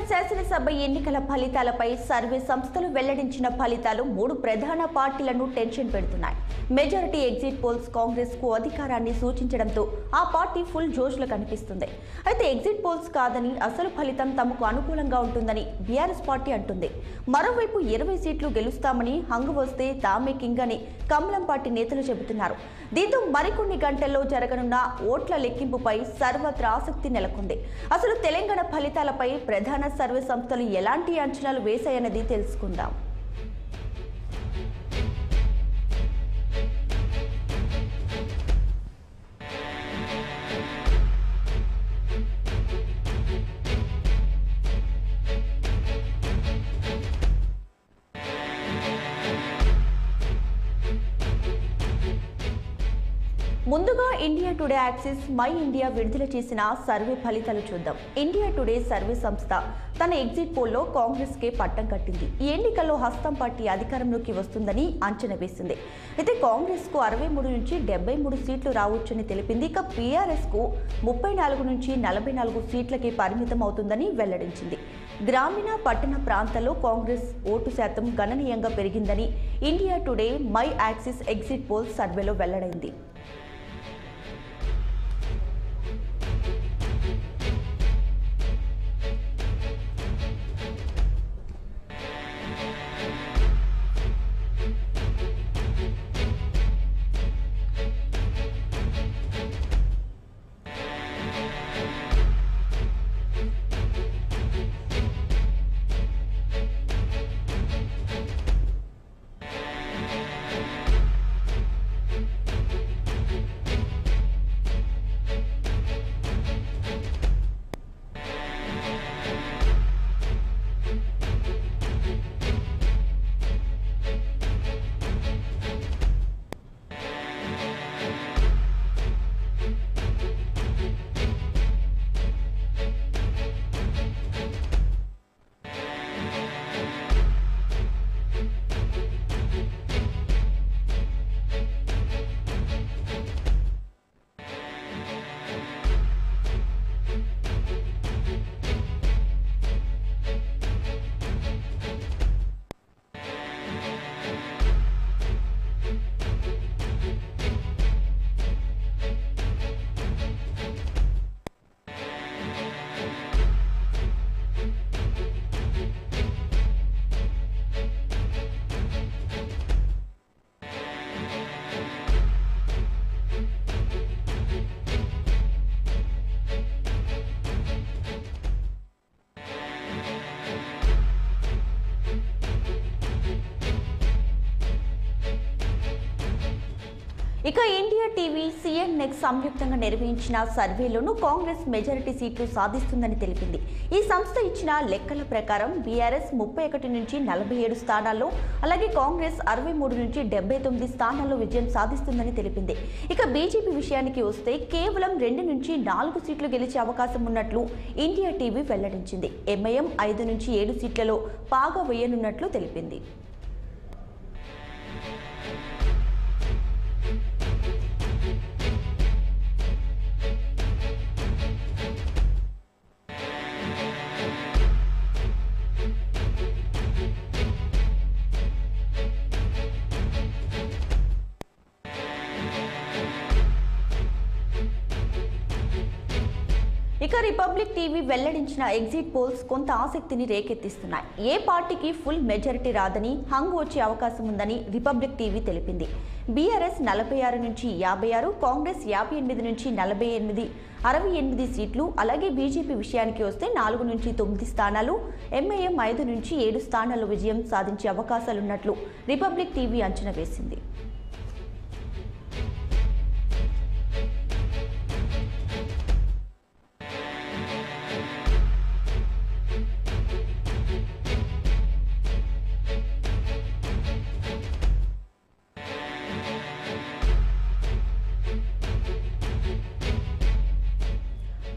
శాసనసభ ఎన్నికల ఫలితాలపై సర్వే సంస్థలు వెల్లడించిన ఫలితాలు మూడు ప్రధాన పార్టీలను టెన్షన్ పెడుతున్నాయి మెజారిటీ ఎగ్జిట్ పోల్స్ కాంగ్రెస్ కు అధికారాన్ని సూచించడంతో ఆ పార్టీ ఫుల్ జోష్లో కనిపిస్తుంది అయితే ఎగ్జిట్ పోల్స్ కాదని అసలు ఫలితం తమకు అనుకూలంగా ఉంటుందని బీఆర్ఎస్ పార్టీ అంటుంది మరోవైపు ఇరవై సీట్లు గెలుస్తామని హంగు వస్తే తామే కింగ్ అని కమలం పార్టీ నేతలు చెబుతున్నారు దీంతో మరికొన్ని గంటల్లో జరగనున్న ఓట్ల లెక్కింపుపై సర్వత్రా ఆసక్తి నెలకొంది అసలు తెలంగాణ ఫలితాలపై ప్రధాన సర్వే సంస్థలు ఎలాంటి అంచనాలు వేశాయన్నది తెలుసుకుందాం ముందుగా India Today Axis My India విడుదల చేసిన సర్వే ఫలితాలు చూద్దాం ఇండియా టుడే సర్వే సంస్థ తన ఎగ్జిట్ పోల్లో కాంగ్రెస్ కే పట్టం కట్టింది ఈ ఎన్నికల్లో హస్తం పార్టీ అధికారంలోకి వస్తుందని అంచనా వేసింది అయితే కాంగ్రెస్ కు అరవై మూడు నుంచి డెబ్బై మూడు సీట్లు రావచ్చని తెలిపింది ఇక బీఆర్ఎస్ కు ముప్పై నాలుగు నుంచి నలభై నాలుగు సీట్లకి పరిమితం అవుతుందని వెల్లడించింది గ్రామీణ పట్టణ ప్రాంతాల్లో కాంగ్రెస్ ఓటు శాతం గణనీయంగా పెరిగిందని India Today My Axis exit poll సర్వేలో వెల్లడైంది ఇక ఇండియా టీవీ సిఎన్ నెక్స్ట్ సంయుక్తంగా నిర్వహించిన సర్వేలోనూ కాంగ్రెస్ మెజారిటీ సీట్లు సాధిస్తుందని తెలిపింది ఈ సంస్థ ఇచ్చిన లెక్కల ప్రకారం బీఆర్ఎస్ ముప్పై ఒకటి నుంచి నలభై ఏడు స్థానాల్లో అలాగే కాంగ్రెస్ అరవై మూడు నుంచి డెబ్బై తొమ్మిది స్థానాల్లో విజయం సాధిస్తుందని తెలిపింది ఇక బీజేపీ విషయానికి వస్తే కేవలం రెండు నుంచి నాలుగు సీట్లు గెలిచే అవకాశం ఉన్నట్లు ఇండియా టీవీ వెల్లడించింది ఎంఐఎం ఐదు నుంచి ఏడు సీట్లలో పాగా వేయనున్నట్లు తెలిపింది ఇక రిపబ్లిక్ టీవీ వెల్లడించిన ఎగ్జిట్ పోల్స్ కొంత ఆసక్తిని రేకెత్తిస్తున్నాయి ఏ పార్టీకి ఫుల్ మెజారిటీ రాదని హంగ్ వచ్చే అవకాశం ఉందని రిపబ్లిక్ టీవీ తెలిపింది బీఆర్ఎస్ నలభై ఆరు నుంచి యాభై ఆరు కాంగ్రెస్ యాభై ఎనిమిది నుంచి నలభై ఎనిమిది అరవై ఎనిమిది సీట్లు అలాగే బీజేపీ విషయానికి వస్తే నాలుగు నుంచి తొమ్మిది స్థానాలు ఎంఐఎం ఐదు నుంచి ఏడు స్థానాల్లో విజయం సాధించే అవకాశాలున్నట్లు రిపబ్లిక్ టీవీ అంచనా వేసింది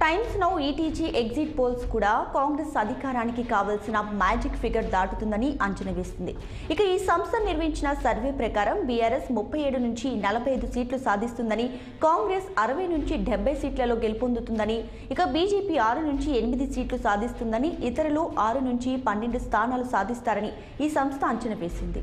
Times Now ETG exit polls కూడా కాంగ్రెస్ అధికారానికి కావలసిన మ్యాజిక్ ఫిగర్ దాటుతుందని అంచనా వేస్తుంది ఇక ఈ సంస్థ నిర్వహించిన సర్వే ప్రకారం బీఆర్ఎస్ ముప్పై ఏడు నుంచి నలభై ఐదు సీట్లు సాధిస్తుందని కాంగ్రెస్ అరవై నుంచి డెబ్బై సీట్లలో గెలుపొందుతుందని ఇక బీజేపీ ఆరు నుంచి ఎనిమిది సీట్లు సాధిస్తుందని ఇతరులు ఆరు నుంచి పన్నెండు స్థానాలు సాధిస్తారని ఈ సంస్థ అంచనా వేసింది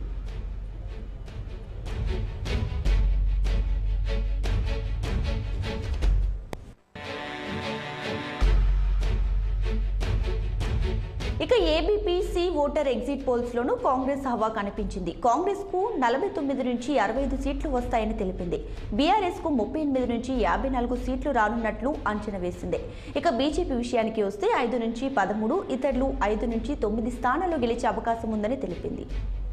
ఇక ABP C Voter exit polls లోనూ కాంగ్రెస్ హవా కనిపించింది కాంగ్రెస్ కు నలభై తొమ్మిది నుంచి అరవై ఐదు సీట్లు వస్తాయని తెలిపింది బీఆర్ఎస్ కు ముప్పై ఎనిమిది నుంచి యాభై నాలుగు సీట్లు రానున్నట్లు అంచనా వేసింది ఇక బీజేపీ విషయానికి వస్తే ఐదు నుంచి పదమూడు ఇతరులు ఐదు నుంచి తొమ్మిది స్థానాల్లో గెలిచే అవకాశం ఉందని తెలిపింది